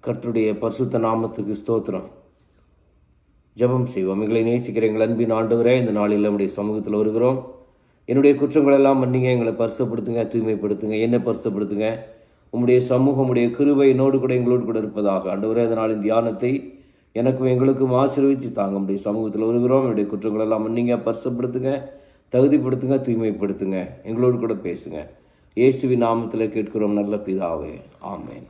கர்த்தருடைய பரிசுத்த நாமத்துக்கு ஸ்தோத்திரம் ஜெபம் செய்வோம் எங்களை நேசிக்கிற எங்கள் அன்பின் ஆண்டவரே இந்த நாளில் நம்முடைய சமூகத்தில் வருகிறோம் என்னுடைய குற்றங்கள் எல்லாம் மன்னிங்க எங்களை பரிசப்படுத்துங்க தூய்மைப்படுத்துங்க என்ன பரிசப்படுத்துங்க உம்முடைய சமூகம் உம்முடைய கிருபை என்னோடு கூட எங்களோடு கூட இருப்பதாக ஆண்டவரே இந்த நாளின் தியானத்தை எனக்கும் எங்களுக்கும் ஆசீர்வதிச்சு தாங்க உடைய சமூகத்தில் வருகிறோம் என்னுடைய குற்றங்கள் எல்லாம் மன்னிங்க பரிசப்படுத்துங்க தகுதிப்படுத்துங்க தூய்மைப்படுத்துங்க எங்களோடு கூட பேசுங்க இயேசுவின் நாமத்தில் கேட்கிறோம் நல்ல பிதாவே ஆமென்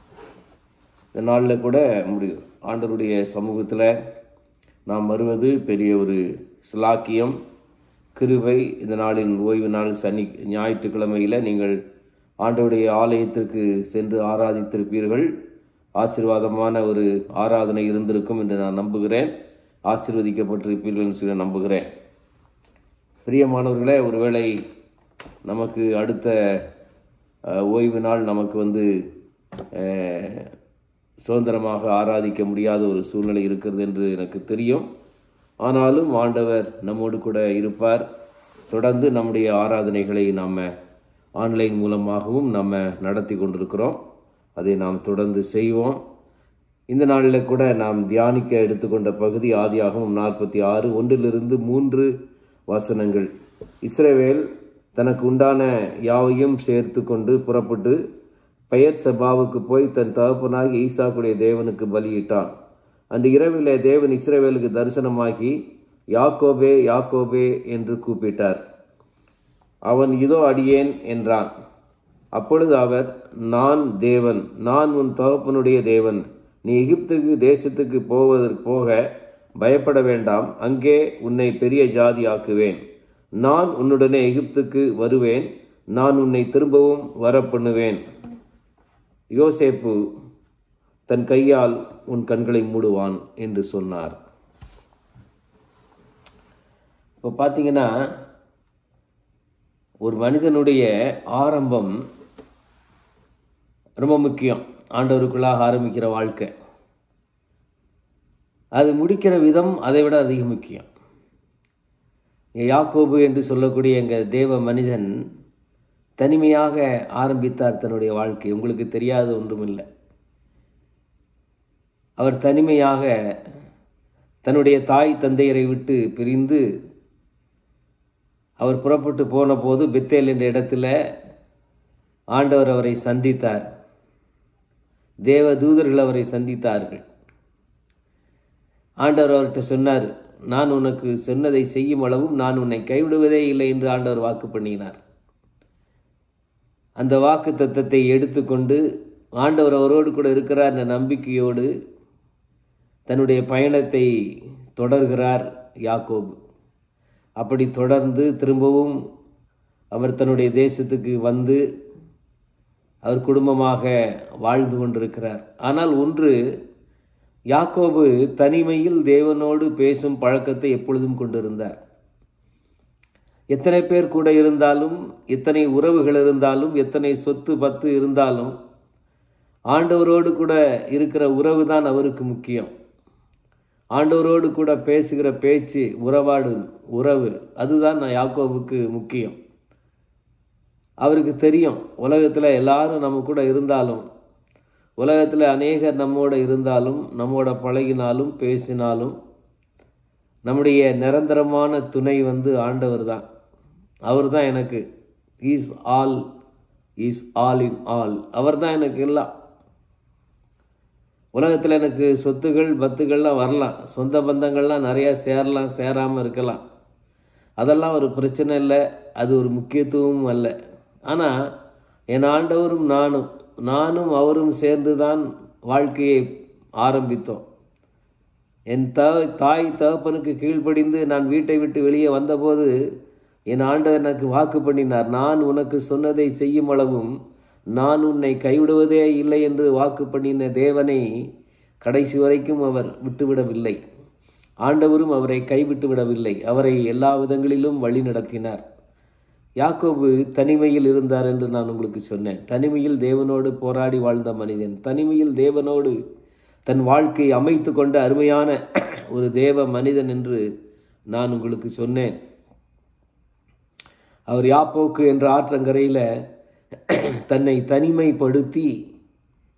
இந்த நாளில் கூட முடியும் ஆண்டவருடைய சமூகத்தில் நாம் வருவது பெரிய ஒரு சிலாக்கியம் கிருபை இந்த நாளின் ஓய்வு நாள் சனி ஞாயிற்றுக்கிழமையில் நீங்கள் ஆண்டவருடைய ஆலயத்திற்கு சென்று ஆராதித்திருப்பீர்கள் ஆசீர்வாதமான ஒரு ஆராதனை இருந்திருக்கும் என்று நான் நம்புகிறேன் ஆசீர்வதிக்கப்பட்டிருப்பீர்கள் என்று சொல்லி நம்புகிறேன் பிரியமானவர்களே ஒருவேளை நமக்கு அடுத்த அஹ், ஓய்வு நாள் நமக்கு வந்து அஹ், சுதந்திரமாக ஆராதிக்க முடியாத ஒரு சூழ்நிலை இருக்கிறது என்று எனக்கு தெரியும் ஆனாலும் ஆண்டவர் நம்மோடு கூட இருப்பார் தொடர்ந்து நம்முடைய ஆராதனைகளை நாம் ஆன்லைன் மூலமாகவும் நம்ம நடத்தி கொண்டிருக்கிறோம் அதை நாம் தொடர்ந்து செய்வோம் இந்த நாளில் கூட நாம் தியானிக்க எடுத்துக்கொண்ட பகுதி ஆதியாகவும் நாற்பத்தி ஆறு ஒன்றிலிருந்து மூன்று வசனங்கள் இஸ்ரவேல் தனக்கு உண்டான யாவையும் சேர்த்து கொண்டு புறப்பட்டு பெயர் சபாவுக்கு போய் தன் தகப்பனாகி ஈசாக்குடைய தேவனுக்கு பலியிட்டான் அன்று இரவிலே தேவன் இஸ்ரவேலுக்கு தரிசனமாகி யாக்கோபே யாக்கோபே என்று கூப்பிட்டார் அவன் இதோ அடியேன் என்றான் அப்பொழுது அவர் நான் தேவன் நான் உன் தகப்பனுடைய தேவன் நீ எகிப்துக்கு தேசத்துக்கு போவதற்கு போக பயப்பட வேண்டாம் அங்கே உன்னை பெரிய ஜாதி ஆக்குவேன் நான் உன்னுடனே எகிப்துக்கு வருவேன் நான் உன்னை திரும்பவும் வரப்பண்ணுவேன் யோசேப்பு தன் கையால் உன் கண்களை மூடுவான் என்று சொன்னார் இப்போ பார்த்தீங்கன்னா ஒரு மனிதனுடைய ஆரம்பம் ரொம்ப முக்கியம் ஆண்டவருக்குள்ளாக ஆரம்பிக்கிற வாழ்க்கை அது முடிக்கிற விதம் அதை விட அதிக முக்கியம் இங்க யாக்கோபு என்று சொல்லக்கூடிய எங்கள் தேவ மனிதன் தனிமையாக ஆரம்பித்தார் தன்னுடைய வாழ்க்கை உங்களுக்கு தெரியாத ஒன்றுமில்லை அவர் தனிமையாக தன்னுடைய தாய் தந்தையரை விட்டு பிரிந்து அவர் புறப்பட்டு போன போது பெத்தேல் என்ற இடத்துல ஆண்டவர் அவரை சந்தித்தார் தேவ தூதர்கள் அவரை சந்தித்தார்கள் ஆண்டவர் அவர்கிட்ட சொன்னார் நான் உனக்கு சொன்னதை செய்யும் அளவும் நான் உன்னை கைவிடுவதே இல்லை என்று ஆண்டவர் வாக்கு பண்ணினார் அந்த வாக்கு தத்தத்தை எடுத்துக்கொண்டு ஆண்டவர் அவரோடு கூட இருக்கிறார் என்ற நம்பிக்கையோடு தன்னுடைய பயணத்தை தொடர்கிறார் யாக்கோபு அப்படி தொடர்ந்து திரும்பவும் அவர் தன்னுடைய தேசத்துக்கு வந்து அவர் குடும்பமாக வாழ்ந்து கொண்டிருக்கிறார் ஆனால் ஒன்று யாக்கோபு தனிமையில் தேவனோடு பேசும் பழக்கத்தை எப்பொழுதும் கொண்டிருந்தார் எத்தனை பேர் கூட இருந்தாலும் எத்தனை உறவுகள் இருந்தாலும் எத்தனை சொத்து பத்து இருந்தாலும் ஆண்டவரோடு கூட இருக்கிற உறவு தான் அவருக்கு முக்கியம் ஆண்டவரோடு கூட பேசுகிற பேச்சு உறவாடு உறவு அதுதான் யாக்கோபுக்கு முக்கியம் அவருக்கு தெரியும் உலகத்தில் எல்லாரும் நம்ம கூட இருந்தாலும் உலகத்தில் அநேகர் நம்மோட இருந்தாலும் நம்மோட பழகினாலும் பேசினாலும் நம்முடைய நிரந்தரமான துணை வந்து ஆண்டவர் தான் அவர் தான் எனக்கு is all is all in all அவர் தான் எனக்கு எல்லாம் உலகத்தில் எனக்கு சொத்துகள் பத்துகள்லாம் வரலாம் சொந்த பந்தங்கள்லாம் நிறையா சேரலாம் சேராமல் இருக்கலாம் அதெல்லாம் ஒரு பிரச்சனை இல்லை அது ஒரு முக்கியத்துவமும் அல்ல ஆனால் என் ஆண்டவரும் நானும் நானும் அவரும் சேர்ந்து தான் வாழ்க்கையை ஆரம்பித்தோம் என் த தாய் தகப்பனுக்கு கீழ்ப்படிந்து நான் வீட்டை விட்டு வெளியே வந்தபோது என் ஆண்டவர் எனக்கு வாக்கு பண்ணினார் நான் உனக்கு சொன்னதை செய்யும் அளவும் நான் உன்னை கைவிடுவதே இல்லை என்று வாக்கு பண்ணின தேவனை கடைசி வரைக்கும் அவர் விட்டுவிடவில்லை ஆண்டவரும் அவரை கைவிட்டு விடவில்லை அவரை எல்லா விதங்களிலும் வழி நடத்தினார் யாக்கோபு தனிமையில் இருந்தார் என்று நான் உங்களுக்கு சொன்னேன் தனிமையில் தேவனோடு போராடி வாழ்ந்த மனிதன் தனிமையில் தேவனோடு தன் வாழ்க்கையை அமைத்து கொண்ட அருமையான ஒரு தேவ மனிதன் என்று நான் உங்களுக்கு சொன்னேன் அவர் யாப்போக்கு என்ற ஆற்றங்கரையில் தன்னை தனிமைப்படுத்தி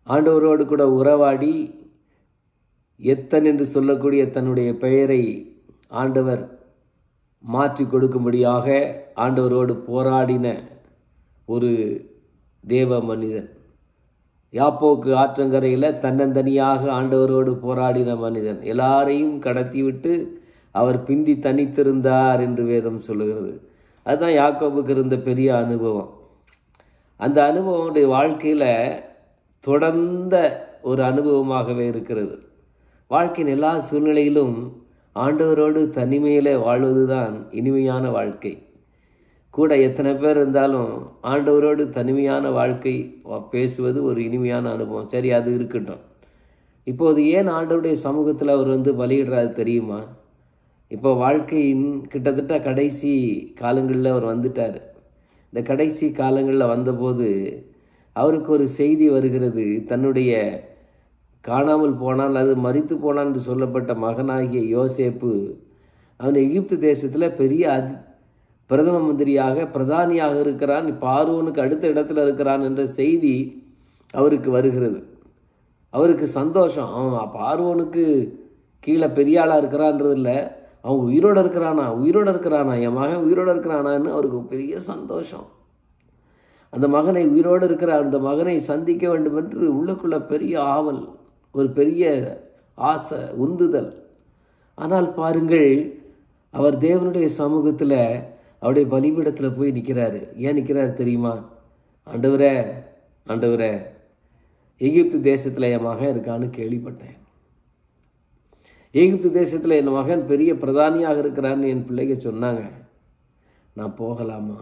ஆண்டவரோடு கூட உறவாடி எத்தன் என்று சொல்லக்கூடிய தன்னுடைய பெயரை ஆண்டவர் மாற்றி கொடுக்கும்படியாக ஆண்டவரோடு போராடின ஒரு தேவ மனிதன் யாப்போக்கு ஆற்றங்கரையில் தன்னந்தனியாக ஆண்டவரோடு போராடின மனிதன் எல்லாரையும் கடத்திவிட்டு அவர் பிந்தி தனித்திருந்தார் என்று வேதம் சொல்லுகிறது அதுதான் யாக்கோபுக்கு இருந்த பெரிய அனுபவம் அந்த அனுபவம் அவனுடைய வாழ்க்கையில் தொடர்ந்த ஒரு அனுபவமாகவே இருக்கிறது வாழ்க்கையின் எல்லா சூழ்நிலையிலும் ஆண்டவரோடு தனிமையில் வாழ்வது தான் இனிமையான வாழ்க்கை கூட எத்தனை பேர் இருந்தாலும் ஆண்டவரோடு தனிமையான வாழ்க்கை பேசுவது ஒரு இனிமையான அனுபவம் சரி அது இருக்கட்டும் இப்போது ஏன் ஆண்டவருடைய சமூகத்தில் அவர் வந்து பலியிடுறாரு தெரியுமா இப்போ வாழ்க்கையின் கிட்டத்தட்ட கடைசி காலங்களில் அவர் வந்துட்டார் இந்த கடைசி காலங்களில் வந்தபோது அவருக்கு ஒரு செய்தி வருகிறது தன்னுடைய காணாமல் போனால் அது மறித்து போனான் என்று சொல்லப்பட்ட மகனாகிய யோசேப்பு அவன் எகிப்து தேசத்தில் பெரிய அதி பிரதம மந்திரியாக பிரதானியாக இருக்கிறான் பார்வோனுக்கு அடுத்த இடத்துல இருக்கிறான் என்ற செய்தி அவருக்கு வருகிறது அவருக்கு சந்தோஷம் அவன் பார்வோனுக்கு கீழே பெரிய ஆளாக இருக்கிறான்றது இல்லை அவன் உயிரோடு இருக்கிறானா உயிரோடு இருக்கிறானா என் மகன் உயிரோடு இருக்கிறானான்னு அவருக்கு பெரிய சந்தோஷம் அந்த மகனை உயிரோடு இருக்கிற அந்த மகனை சந்திக்க வேண்டும் என்று உள்ளுக்குள்ள பெரிய ஆவல் ஒரு பெரிய ஆசை உந்துதல் ஆனால் பாருங்கள் அவர் தேவனுடைய சமூகத்தில் அவருடைய பலிபீடத்தில் போய் நிற்கிறாரு ஏன் நிற்கிறாரு தெரியுமா ஆண்டவரே ஆண்டவரே எகிப்து தேசத்தில் என் மகன் இருக்கான்னு கேள்விப்பட்டேன் எகிப்து தேசத்தில் என் மகன் பெரிய பிரதானியாக இருக்கிறான்னு என் பிள்ளைங்க சொன்னாங்க நான் போகலாமா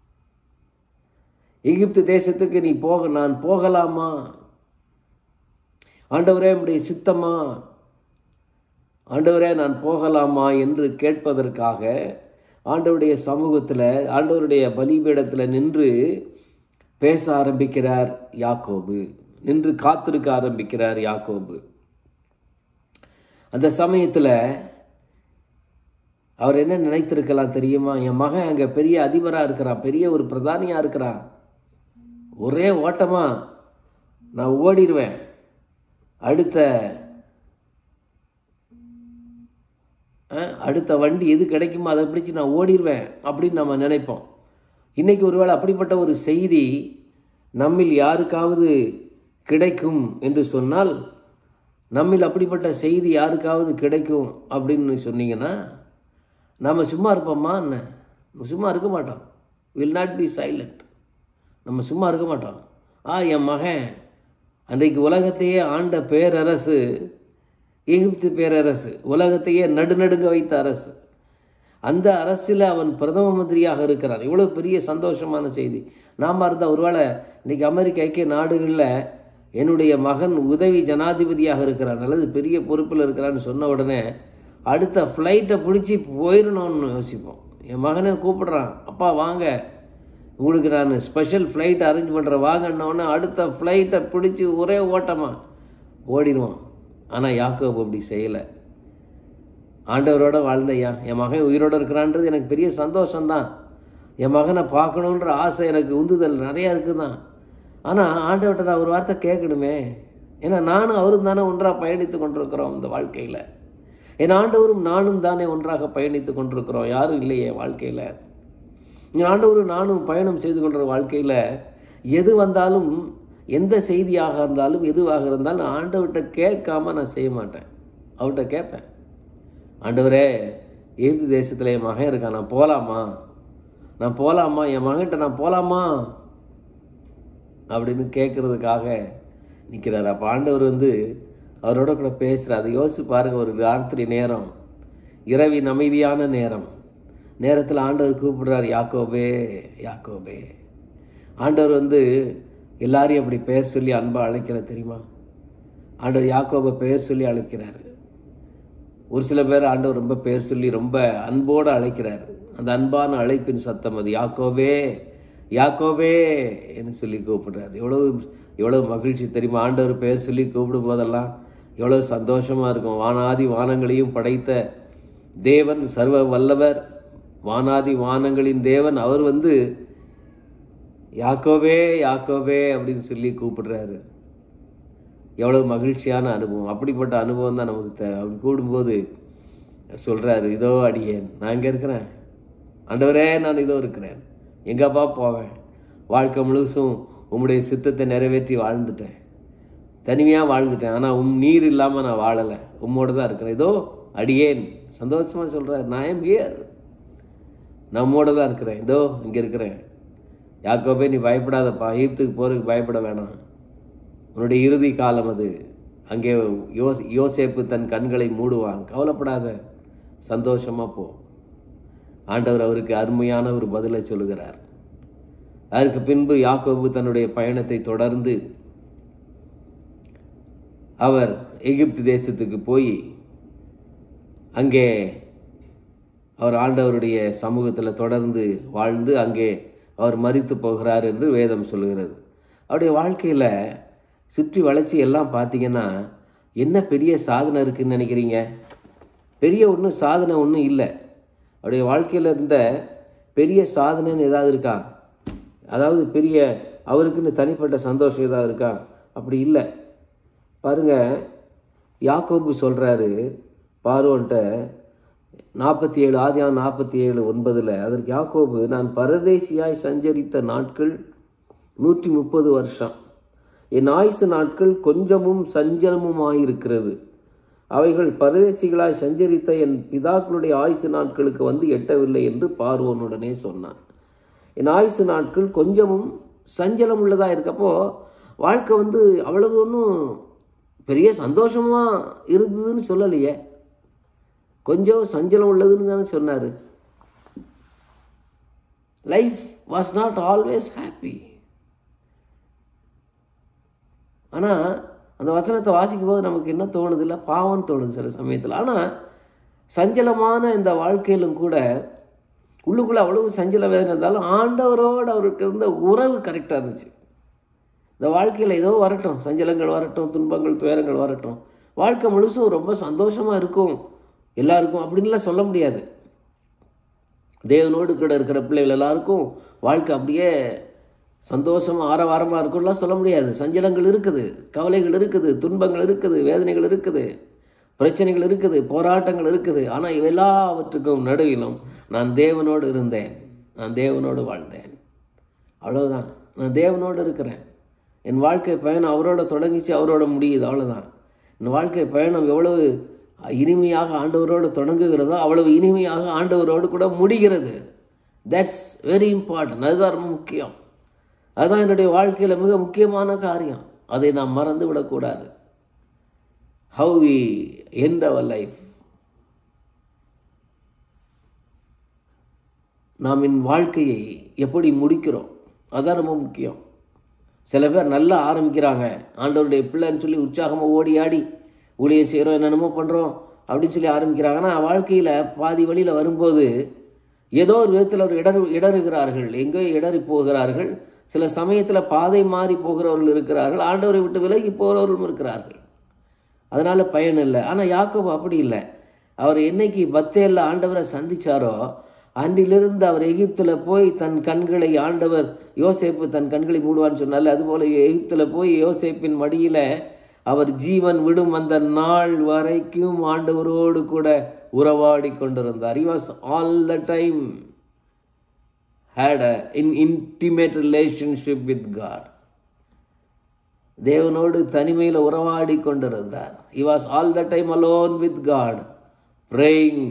எகிப்து தேசத்துக்கு நீ போக நான் போகலாமா ஆண்டவரே உடைய சித்தமா ஆண்டவரே நான் போகலாமா என்று கேட்பதற்காக ஆண்டவருடைய சமூகத்தில் ஆண்டவருடைய பலிபீடத்தில் நின்று பேச ஆரம்பிக்கிறார் யாக்கோபு நின்று காத்திருக்க ஆரம்பிக்கிறார் யாக்கோபு அந்த சமயத்தில் அவர் என்ன நினைத்திருக்கலாம் தெரியுமா என் மகன் அங்கே பெரிய அதிபராக இருக்கிறான் பெரிய ஒரு பிரதானியாக இருக்கிறான் ஒரே ஓட்டமா நான் ஓடிடுவேன் அடுத்த அடுத்த வண்டி எது கிடைக்குமோ அதை பிடிச்சி நான் ஓடிடுவேன் அப்படின்னு நம்ம நினைப்போம் இன்றைக்கி ஒருவேளை அப்படிப்பட்ட ஒரு செய்தி நம்மில் யாருக்காவது கிடைக்கும் என்று சொன்னால் நம்மில் அப்படிப்பட்ட செய்தி யாருக்காவது கிடைக்கும் அப்படின்னு சொன்னீங்கன்னா நம்ம சும்மா இருப்போம்மா என்ன நம்ம சும்மா இருக்க மாட்டோம் வில் நாட் பி சைலண்ட் நம்ம சும்மா இருக்க மாட்டோம் ஆ என் மகன் அன்றைக்கு உலகத்தையே ஆண்ட பேரரசு எகிப்து பேரரசு உலகத்தையே நடுநடுங்க வைத்த அரசு அந்த அரசில் அவன் பிரதம மந்திரியாக இருக்கிறான் இவ்வளோ பெரிய சந்தோஷமான செய்தி நாம் இருந்தால் ஒருவேளை இன்றைக்கி அமெரிக்க ஐக்கிய நாடுகளில் என்னுடைய மகன் உதவி ஜனாதிபதியாக இருக்கிறான் அல்லது பெரிய பொறுப்பில் இருக்கிறான்னு சொன்ன உடனே அடுத்த ஃப்ளைட்டை பிடிச்சி போயிடணும்னு யோசிப்போம் என் மகனை கூப்பிடுறான் அப்பா வாங்க உங்களுக்கு நான் ஸ்பெஷல் ஃப்ளைட் அரேஞ்ச் பண்ணுறேன் வாங்கன்னொன்னே அடுத்த ஃப்ளைட்டை பிடிச்சி ஒரே ஓட்டமாக ஓடிடுவான் ஆனால் யாக்கோப் அப்படி செய்யலை ஆண்டவரோட வாழ்ந்தையா என் மகன் உயிரோடு இருக்கிறான்றது எனக்கு பெரிய சந்தோஷம்தான் என் மகனை பார்க்கணுன்ற ஆசை எனக்கு உந்துதல் நிறையா இருக்குதான் ஆனால் ஆண்டவர்கிட்ட நான் ஒரு வார்த்தை கேட்கணுமே ஏன்னா நானும் அவரும் தானே ஒன்றாக பயணித்து கொண்டிருக்கிறோம் இந்த வாழ்க்கையில் என் ஆண்டவரும் நானும் தானே ஒன்றாக பயணித்து கொண்டிருக்கிறோம் யாரும் இல்லையே வாழ்க்கையில் என் ஆண்டவரும் நானும் பயணம் செய்து கொண்ட வாழ்க்கையில் எது வந்தாலும் எந்த செய்தியாக இருந்தாலும் எதுவாக இருந்தாலும் ஆண்டவர்கிட்ட கேட்காம நான் செய்ய மாட்டேன் அவர்கிட்ட கேட்பேன் ஆண்டவரே எகிப்து தேசத்தில் என் மகன் இருக்கான் நான் போகலாமா நான் போகலாமா என் மகன்கிட்ட நான் போகலாமா அப்படின்னு கேட்குறதுக்காக நிற்கிறார் அப்போ ஆண்டவர் வந்து அவரோட கூட பேசுகிறார் அதை யோசிச்சு பாருங்க ஒரு ராத்திரி நேரம் இரவின் அமைதியான நேரம் நேரத்தில் ஆண்டவர் கூப்பிடுறார் யாக்கோபே யாக்கோபே ஆண்டவர் வந்து எல்லாரையும் அப்படி பெயர் சொல்லி அன்பாக அழைக்கிற தெரியுமா ஆண்டவர் யாக்கோபை பெயர் சொல்லி அழைக்கிறார் ஒரு சில பேர் ஆண்டவர் ரொம்ப பெயர் சொல்லி ரொம்ப அன்போடு அழைக்கிறார் அந்த அன்பான அழைப்பின் சத்தம் அது யாக்கோபே யாக்கோபே என்று சொல்லி கூப்பிடுறார் எவ்வளவு எவ்வளவு மகிழ்ச்சி தெரியுமா ஆண்டவர் பெயர் சொல்லி கூப்பிடும் போதெல்லாம் எவ்வளவு சந்தோஷமாக இருக்கும் வானாதி வானங்களையும் படைத்த தேவன் சர்வ வல்லவர் வானாதி வானங்களின் தேவன் அவர் வந்து யாக்கோபே யாக்கோபே அப்படின்னு சொல்லி கூப்பிடுறாரு எவ்வளோ மகிழ்ச்சியான அனுபவம் அப்படிப்பட்ட அனுபவம் தான் நமக்கு தேவை அப்படி கூடும்போது சொல்கிறாரு இதோ அடியேன் நான் இங்கே இருக்கிறேன் ஆண்டவரே நான் இதோ இருக்கிறேன் எங்கப்பா போவேன் வாழ்க்கை முழுசும் உம்முடைய சித்தத்தை நிறைவேற்றி வாழ்ந்துட்டேன் தனிமையாக வாழ்ந்துட்டேன் ஆனால் உம் நீர் இல்லாமல் நான் வாழலை உம்மோடு தான் இருக்கிறேன் இதோ அடியேன் சந்தோஷமாக சொல்கிறார் நான் எம் ஹியர் நம்மோடு தான் இருக்கிறேன் இதோ இங்கே இருக்கிறேன் யாக்கோபே நீ பயப்படாதப்பா ஈப்துக்கு போகிறதுக்கு பயப்பட வேணாம் உன்னுடைய இறுதி காலம் அது அங்கே யோஸ் யோசேப்பு தன் கண்களை மூடுவான் கவலைப்படாத சந்தோஷமாக போ ஆண்டவர் அவருக்கு அருமையான ஒரு பதிலை சொல்லுகிறார் அதற்கு பின்பு யாக்கோபு தன்னுடைய பயணத்தை தொடர்ந்து அவர் எகிப்து தேசத்துக்கு போய் அங்கே அவர் ஆண்டவருடைய சமூகத்தில் தொடர்ந்து வாழ்ந்து அங்கே அவர் மறித்து போகிறார் என்று வேதம் சொல்லுகிறது அவருடைய வாழ்க்கையில் சுற்றி வளைச்சி எல்லாம் பார்த்தீங்கன்னா என்ன பெரிய சாதனை இருக்குன்னு நினைக்கிறீங்க பெரிய ஒன்றும் சாதனை ஒன்றும் இல்லை அவருடைய வாழ்க்கையில் இருந்த பெரிய சாதனைன்னு ஏதாவது இருக்கா அதாவது பெரிய அவருக்குன்னு தனிப்பட்ட சந்தோஷம் ஏதாவது இருக்கா அப்படி இல்லை பாருங்க யாக்கோபு சொல்கிறாரு பார்வோன்ட்ட நாற்பத்தி ஏழு ஆதியான் நாற்பத்தி ஏழு ஒன்பதில் அதற்கு யாக்கோபு நான் பரதேசியாய் சஞ்சரித்த நாட்கள் நூற்றி முப்பது வருஷம் என் ஆயுசு நாட்கள் கொஞ்சமும் சஞ்சலமுமாயிருக்கிறது அவைகள் பரதேசிகளாய் சஞ்சரித்த என் பிதாக்களுடைய ஆயுசு நாட்களுக்கு வந்து எட்டவில்லை என்று பார்வோனுடனே சொன்னான் என் ஆயுசு நாட்கள் கொஞ்சமும் சஞ்சலம் உள்ளதாக இருக்கப்போ வாழ்க்கை வந்து அவ்வளவு ஒன்றும் பெரிய சந்தோஷமாக இருந்ததுன்னு சொல்லலையே கொஞ்சம் சஞ்சலம் உள்ளதுன்னு தானே சொன்னார் life was not always happy ஆனால் அந்த வசனத்தை வாசிக்கும் போது நமக்கு என்ன தோணுது இல்லை பாவம்னு தோணுது சில சமயத்தில் ஆனால் சஞ்சலமான இந்த வாழ்க்கையிலும் கூட உள்ளுக்குள்ளே அவ்வளவு சஞ்சல வேதனை இருந்தாலும் ஆண்டவரோடு அவருக்கு இருந்த உறவு கரெக்டாக இருந்துச்சு இந்த வாழ்க்கையில் ஏதோ வரட்டும் சஞ்சலங்கள் வரட்டும் துன்பங்கள் துயரங்கள் வரட்டும் வாழ்க்கை முழுசும் ரொம்ப சந்தோஷமாக இருக்கும் எல்லாருக்கும் அப்படின்லாம் சொல்ல முடியாது தேவனோடு கூட இருக்கிற பிள்ளைகள் எல்லாருக்கும் வாழ்க்கை அப்படியே சந்தோஷமாக ஆரவாரமாக இருக்கும்லாம் சொல்ல முடியாது சஞ்சலங்கள் இருக்குது கவலைகள் இருக்குது துன்பங்கள் இருக்குது வேதனைகள் இருக்குது பிரச்சனைகள் இருக்குது போராட்டங்கள் இருக்குது ஆனால் எல்லாவற்றுக்கும் நடுவிலும் நான் தேவனோடு இருந்தேன் நான் தேவனோடு வாழ்ந்தேன் அவ்வளவுதான் நான் தேவனோடு இருக்கிறேன் என் வாழ்க்கை பயணம் அவரோட தொடங்கிச்சு அவரோட முடியுது அவ்வளோதான் என் வாழ்க்கை பயணம் எவ்வளவு இனிமையாக ஆண்டவரோடு தொடங்குகிறதோ அவ்வளவு இனிமையாக ஆண்டவரோடு கூட முடிகிறது தட்ஸ் வெரி இம்பார்ட்டன்ட் அதுதான் ரொம்ப முக்கியம் அதுதான் என்னுடைய வாழ்க்கையில் மிக முக்கியமான காரியம் அதை நாம் மறந்து விடக்கூடாது how we end our life நாம் என் வாழ்க்கையை எப்படி முடிக்கிறோம் அதுதான் ரொம்ப முக்கியம் சில பேர் நல்லா ஆரம்பிக்கிறாங்க ஆண்டவருடைய பிள்ளைன்னு சொல்லி உற்சாகமாக ஓடி ஆடி ஊழியம் செய்கிறோம் என்னென்னமோ பண்ணுறோம் அப்படின்னு சொல்லி ஆரம்பிக்கிறாங்கன்னா வாழ்க்கையில் பாதி வழியில் வரும்போது ஏதோ ஒரு விதத்தில் ஒரு இடறு இடறுகிறார்கள் எங்கேயோ இடறி போகிறார்கள் சில சமயத்தில் பாதை மாறி போகிறவர்கள் இருக்கிறார்கள் ஆண்டவரை விட்டு விலகி போகிறவர்களும் இருக்கிறார்கள் அதனால் பயன் இல்லை ஆனால் யாக்கோபு அப்படி இல்லை அவர் என்னைக்கு பத்தேலில் ஆண்டவரை சந்திச்சாரோ அன்றிலிருந்து அவர் எகிப்தில் போய் தன் கண்களை ஆண்டவர் யோசேப்பு தன் கண்களை மூடுவான்னு சொன்னால அதுபோல் எகிப்தில் போய் யோசேப்பின் மடியில் அவர் ஜீவன் விடும் அந்த நாள் வரைக்கும் ஆண்டவரோடு கூட உறவாடி கொண்டிருந்தார் he was all the time had a in intimate relationship with God தேவனோடு தனிமையில் உறவாடி கொண்டிருந்தார் he was all the time alone with God praying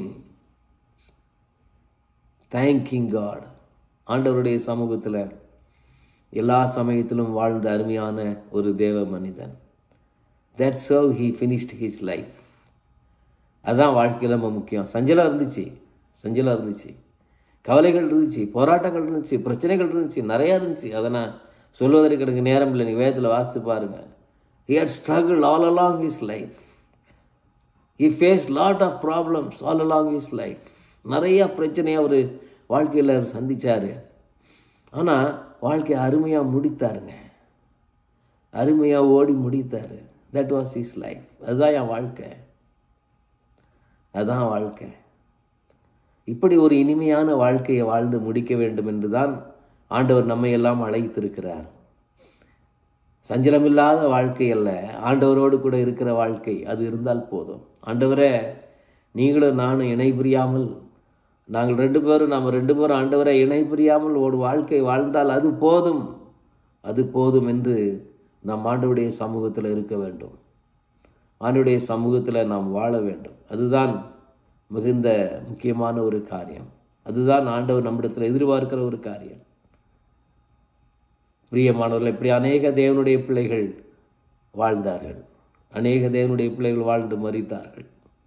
thanking God ஆண்டவருடைய சமூகத்தில் எல்லா சமயத்திலும் வாழ்ந்த அருமையான ஒரு தேவ மனிதன் that's how he finished his life அதுதான் வாழ்க்கையில் ரொம்ப முக்கியம் சஞ்சலம் இருந்துச்சு சஞ்சலம் இருந்துச்சு கவலைகள் இருந்துச்சு போராட்டங்கள் இருந்துச்சு பிரச்சனைகள் இருந்துச்சு நிறையா இருந்துச்சு அதை நான் சொல்வதற்கு எனக்கு நேரம் இல்லை நீங்கள் வேதத்தில் வாசித்து பாருங்கள் he had struggled all along his life he faced lot of problems all along his life நிறையா பிரச்சனையை அவர் வாழ்க்கையில் அவர் சந்திச்சார் ஆனால் வாழ்க்கையை அருமையாக முடித்தாருங்க அருமையாக ஓடி முடித்தார் தட் வாஸ் இஸ் லைஃப் அதுதான் என் வாழ்க்கை அதுதான் வாழ்க்கை இப்படி ஒரு இனிமையான வாழ்க்கையை வாழ்ந்து முடிக்க வேண்டும் என்று தான் ஆண்டவர் நம்மை எல்லாம் அழைத்திருக்கிறார் சஞ்சலமில்லாத வாழ்க்கை அல்ல ஆண்டவரோடு கூட இருக்கிற வாழ்க்கை அது இருந்தால் போதும் ஆண்டவரே நீங்களும் நானும் இணை புரியாமல் நாங்கள் ரெண்டு பேரும் நாம் ரெண்டு பேரும் ஆண்டவரை இணை புரியாமல் ஒரு வாழ்க்கை வாழ்ந்தால் அது போதும் அது போதும் என்று நாம் ஆண்டவருடைய சமூகத்தில் இருக்க வேண்டும் ஆண்டுடைய சமூகத்தில் நாம் வாழ வேண்டும் அதுதான் மிகுந்த முக்கியமான ஒரு காரியம் அதுதான் ஆண்டவர் நம்மிடத்தில் எதிர்பார்க்கிற ஒரு காரியம் பிரியமானவர்கள் இப்படி அநேக தேவனுடைய பிள்ளைகள் வாழ்ந்தார்கள் அநேக தேவனுடைய பிள்ளைகள் வாழ்ந்து மறித்தார்கள்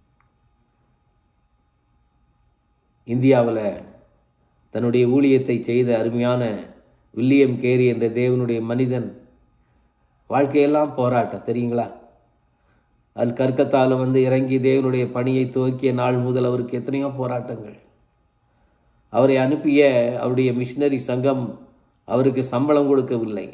இந்தியாவில் தன்னுடைய ஊழியத்தை செய்த அருமையான வில்லியம் கேரி என்ற தேவனுடைய மனிதன் வாழ்க்கையெல்லாம் போராட்டம் தெரியுங்களா அல் கற்கத்தால் வந்து இறங்கி தேவனுடைய பணியை துவக்கிய நாள் முதல் அவருக்கு எத்தனையோ போராட்டங்கள் அவரை அனுப்பிய அவருடைய மிஷினரி சங்கம் அவருக்கு சம்பளம் கொடுக்கவில்லை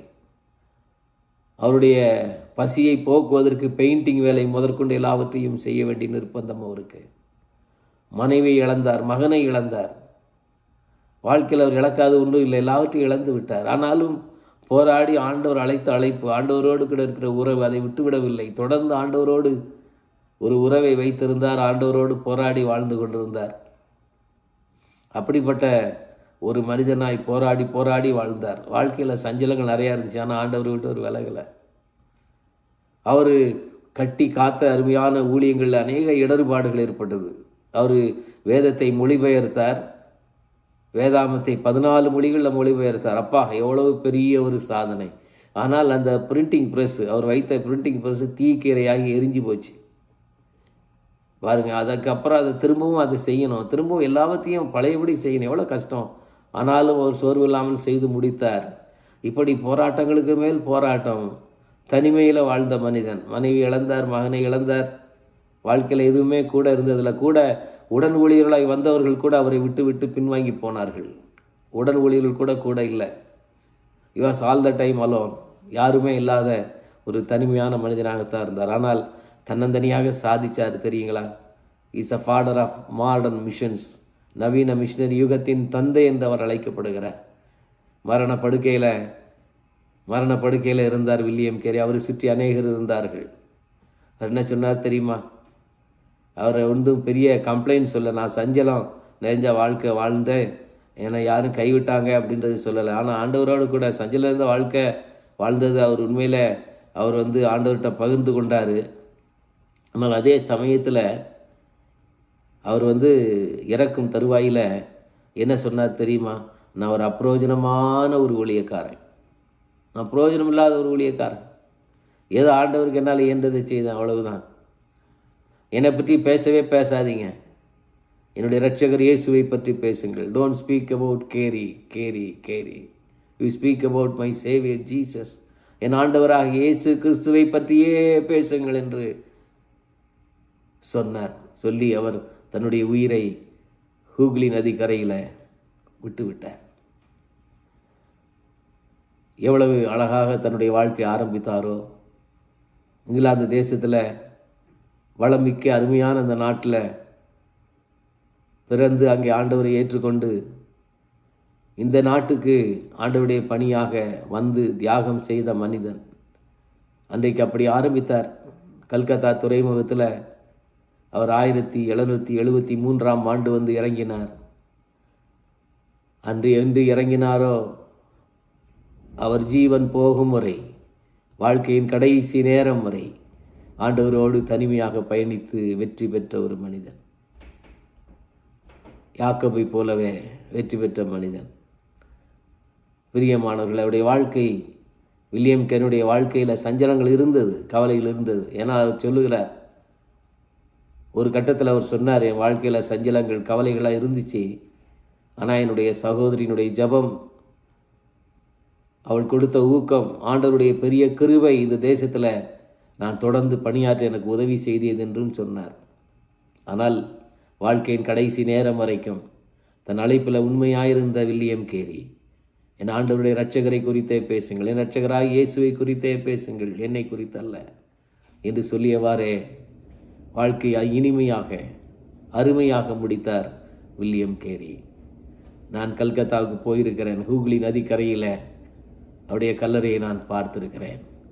அவருடைய பசியை போக்குவதற்கு பெயிண்டிங் வேலை முதற்கொண்டு எல்லாவற்றையும் செய்ய வேண்டிய நிர்பந்தம் அவருக்கு மனைவி இழந்தார் மகனை இழந்தார் வாழ்க்கையில் அவர் இழக்காது ஒன்றும் இல்லை எல்லாவற்றையும் இழந்து விட்டார் ஆனாலும் போராடி ஆண்டவர் அழைத்த அழைப்பு ஆண்டவரோடு கூட இருக்கிற உறவு அதை விட்டுவிடவில்லை தொடர்ந்து ஆண்டவரோடு ஒரு உறவை வைத்திருந்தார் ஆண்டவரோடு போராடி வாழ்ந்து கொண்டிருந்தார் அப்படிப்பட்ட ஒரு மனிதனாய் போராடி போராடி வாழ்ந்தார் வாழ்க்கையில் சஞ்சலங்கள் நிறையா இருந்துச்சு ஆனால் ஆண்டவர் விட்டு ஒரு விலகலை அவர் கட்டி காத்த அருமையான ஊழியங்களில் அநேக இடர்பாடுகள் ஏற்பட்டது அவர் வேதத்தை மொழிபெயர்த்தார் வேதாமத்தை பதினாலு மொழிகளில் மொழிபெயர்த்தார் அப்பா எவ்வளவு பெரிய ஒரு சாதனை ஆனால் அந்த பிரிண்டிங் ப்ரெஸ் அவர் வைத்த பிரிண்டிங் ப்ரெஸ் தீக்கீரையாகி எரிஞ்சு போச்சு பாருங்க அதுக்கப்புறம் அதை திரும்பவும் அதை செய்யணும் திரும்பவும் எல்லாவற்றையும் பழையபடி செய்யணும் எவ்வளோ கஷ்டம் ஆனாலும் ஒரு சோர்வு இல்லாமல் செய்து முடித்தார் இப்படி போராட்டங்களுக்கு மேல் போராட்டம் தனிமையில் வாழ்ந்த மனிதன் மனைவி இழந்தார் மகனை இழந்தார் வாழ்க்கையில் எதுவுமே கூட இருந்ததில் கூட உடன் ஊழியர்களாய் வந்தவர்கள் கூட அவரை விட்டு விட்டு பின்வாங்கி போனார்கள் உடன் ஊழியர்கள் கூட கூட இல்லை he was all the time alone யாருமே இல்லாத ஒரு தனிமையான மனிதனாகத்தான் இருந்தார் ஆனால் தன்னந்தனியாக சாதிச்சார் தெரியுங்களா is a father of modern missions நவீன மிஷினரி யுகத்தின் தந்தை என்று அவர் அழைக்கப்படுகிறார் மரண படுக்கையில் மரண படுக்கையில் இருந்தார் வில்லியம் கேரி அவரை சுற்றி அநேகர் இருந்தார்கள் அவர் என்ன சொன்னார் தெரியுமா அவரை வந்து பெரிய கம்ப்ளைண்ட் சொல்ல நான் சஞ்சலம் நிறைஞ்ச வாழ்க்கை வாழ்ந்தேன் என்னை யாரும் கைவிட்டாங்க அப்படின்றது சொல்லலை ஆனால் ஆண்டவரோடு கூட சஞ்சலம் இருந்த வாழ்க்கை வாழ்ந்தது அவர் உண்மையில் அவர் வந்து ஆண்டவர்கிட்ட பகிர்ந்து கொண்டார் ஆனால் அதே சமயத்தில் அவர் வந்து இறக்கும் தருவாயில் என்ன சொன்னார் தெரியுமா நான் ஒரு அப்பிரோஜனமான ஒரு ஊழியக்காரன் நான் பிரயோஜனம் இல்லாத ஒரு ஊழியக்காரன் ஏதோ ஆண்டவருக்கு என்னால் இயன்றதை செய்தேன் அவ்வளவுதான் என்னை பற்றி பேசவே பேசாதீங்க என்னுடைய ரட்சகர் இயேசுவை பற்றி பேசுங்கள் don't speak about Carey Carey Carey you speak about my saviour Jesus என் ஆண்டவராக இயேசு கிறிஸ்துவை பற்றியே பேசுங்கள் என்று சொன்னார் சொல்லி அவர் தன்னுடைய உயிரை ஹூக்ளி நதி கரையில் விட்டு விட்டார் எவ்வளவு அழகாக தன்னுடைய வாழ்க்கை ஆரம்பித்தாரோ இங்கிலாந்து தேசத்தில் வளமிக்க அருமையான அந்த நாட்டில் பிறந்து அங்கே ஆண்டவரை ஏற்றுக்கொண்டு இந்த நாட்டுக்கு ஆண்டவருடைய பணியாக வந்து தியாகம் செய்த மனிதன் அன்றைக்கு அப்படி ஆரம்பித்தார் கல்கத்தா துறைமுகத்தில் அவர் ஆயிரத்தி எழுநூற்றி எழுபத்தி மூன்றாம் ஆண்டு வந்து இறங்கினார் அன்று என்று இறங்கினாரோ அவர் ஜீவன் போகும் வரை வாழ்க்கையின் கடைசி நேரம் வரை ஆண்டவரோடு தனிமையாக பயணித்து வெற்றி பெற்ற ஒரு மனிதன் யாக்கோபை போலவே வெற்றி பெற்ற மனிதன் பிரியமானவர்கள் அவருடைய வாழ்க்கை வில்லியம் கெனுடைய வாழ்க்கையில் சஞ்சலங்கள் இருந்தது கவலைகள் இருந்தது ஏன்னா அவர் சொல்லுகிறார் ஒரு கட்டத்தில் அவர் சொன்னார் என் வாழ்க்கையில் சஞ்சலங்கள் கவலைகளாக இருந்துச்சு ஆனால் என்னுடைய சகோதரியினுடைய ஜபம் அவள் கொடுத்த ஊக்கம் ஆண்டவருடைய பெரிய கிருபை இந்த தேசத்தில் நான் தொடர்ந்து பணியாற்ற எனக்கு உதவி செய்தது என்றும் சொன்னார் ஆனால் வாழ்க்கையின் கடைசி நேரம் வரைக்கும் தன் அழைப்பில் உண்மையாயிருந்த வில்லியம் கேரி என் ஆண்டவருடைய இரட்சகரை குறித்தே பேசுங்கள் என் இரட்சகராக இயேசுவை குறித்தே பேசுங்கள் என்னை குறித்தல்ல என்று சொல்லியவாறே வாழ்க்கையை இனிமையாக அருமையாக முடித்தார் வில்லியம் கேரி நான் கல்கத்தாவுக்கு போயிருக்கிறேன் ஹூக்ளி நதிக்கரையில் அவருடைய கல்லறையை நான் பார்த்திருக்கிறேன்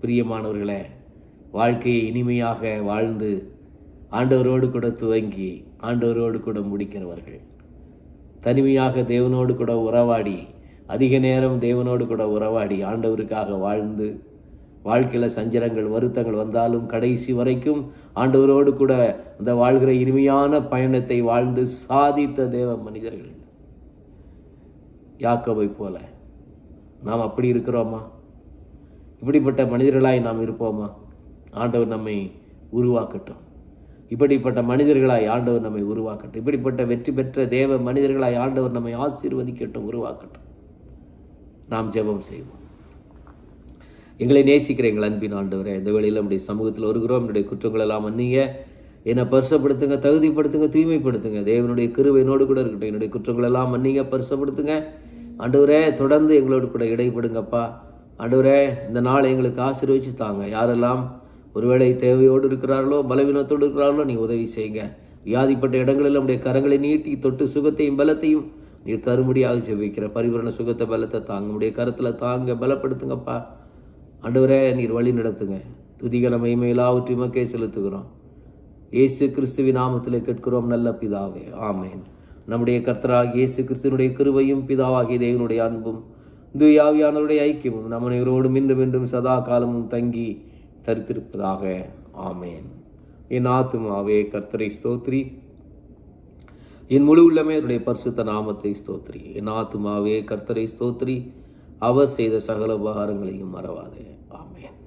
பிரியமானவர்களே வாழ்க்கையை இனிமையாக வாழ்ந்து ஆண்டவரோடு கூட துவங்கி ஆண்டவரோடு கூட முடிக்கிறவர்கள் தனிமையாக தேவனோடு கூட உறவாடி அதிக நேரம் தேவனோடு கூட உறவாடி ஆண்டவருக்காக வாழ்ந்து வாழ்க்கையில் சஞ்சலங்கள் வருத்தங்கள் வந்தாலும் கடைசி வரைக்கும் ஆண்டவரோடு கூட அந்த வாழ்கிற இனிமையான பயணத்தை வாழ்ந்து சாதித்த தேவ மனிதர்கள் யாக்கோபை போல நாம் அப்படி இருக்கிறோமா இப்படிப்பட்ட மனிதர்களாய் நாம் இருப்போமா ஆண்டவர் நம்மை உருவாக்கட்டும் இப்படிப்பட்ட மனிதர்களாய் ஆண்டவர் நம்மை உருவாக்கட்டும் இப்படிப்பட்ட வெற்றி பெற்ற தேவ மனிதர்களாய் ஆண்டவர் நம்மை ஆசீர்வதிக்கட்டும் உருவாக்கட்டும் நாம் ஜெபம் செய்வோம் எங்களை நேசிக்கிற எங்கள் அன்பின் ஆண்டவரே இந்த வேளையில் நம்முடைய சமூகத்தில் வருகிறோம் என்னுடைய குற்றங்கள் எல்லாம் மன்னிங்க என்னை பரிசப்படுத்துங்க தகுதிப்படுத்துங்க தூய்மைப்படுத்துங்க தேவனுடைய கிருபையினோடு கூட இருக்கட்டும் என்னுடைய குற்றங்கள் எல்லாம் மன்னிங்க பரிசப்படுத்துங்க ஆண்டவரே தொடர்ந்து எங்களோடு கூட இடைப்படுங்கப்பா ஆண்டவரே இந்த நாள் எங்களுக்கு ஆசீர்வதிச்சு தாங்க யாரெல்லாம் ஒருவேளை தேவையோடு இருக்கிறார்களோ பலவீனத்தோடு இருக்கிறார்களோ நீ உதவி செய்யுங்க வியாதிப்பட்ட இடங்களில் நம்முடைய கரங்களை நீட்டி தொட்டு சுகத்தையும் பலத்தையும் நீர் தரும்படியாக செவிக்கிற பரிபூரண சுகத்தை பலத்தை தாங்க உடைய கருத்தில் தாங்க பலப்படுத்துங்கப்பா ஆண்டவரே நீர் வழி நடத்துங்க துதிகளை மைமையிலாவற்றி மக்கே செலுத்துகிறோம் இயேசு கிறிஸ்துவின் நாமத்தில் கேட்கிறோம் நல்ல பிதாவே ஆமேன் நம்முடைய கர்த்தராக இயேசு கிறிஸ்துவனுடைய கிருபையும் பிதாவாகிய தேவனுடைய அன்பும் துயாவியானவருடைய ஐக்கியமும் நம்ம இவரோடும் இன்றும் இன்றும் சதா காலமும் தங்கி தரித்திருப்பதாக ஆமேன் என் ஆத்துமாவே கர்த்தரை ஸ்தோத்ரி என் முழு உள்ளமே அவருடைய பரிசுத்த நாமத்தை ஸ்தோத்ரி என் ஆத்துமாவே கர்த்தரை ஸ்தோத்ரி அவர் செய்த சகல உபகாரங்களையும் மறவாதே ஆமேன்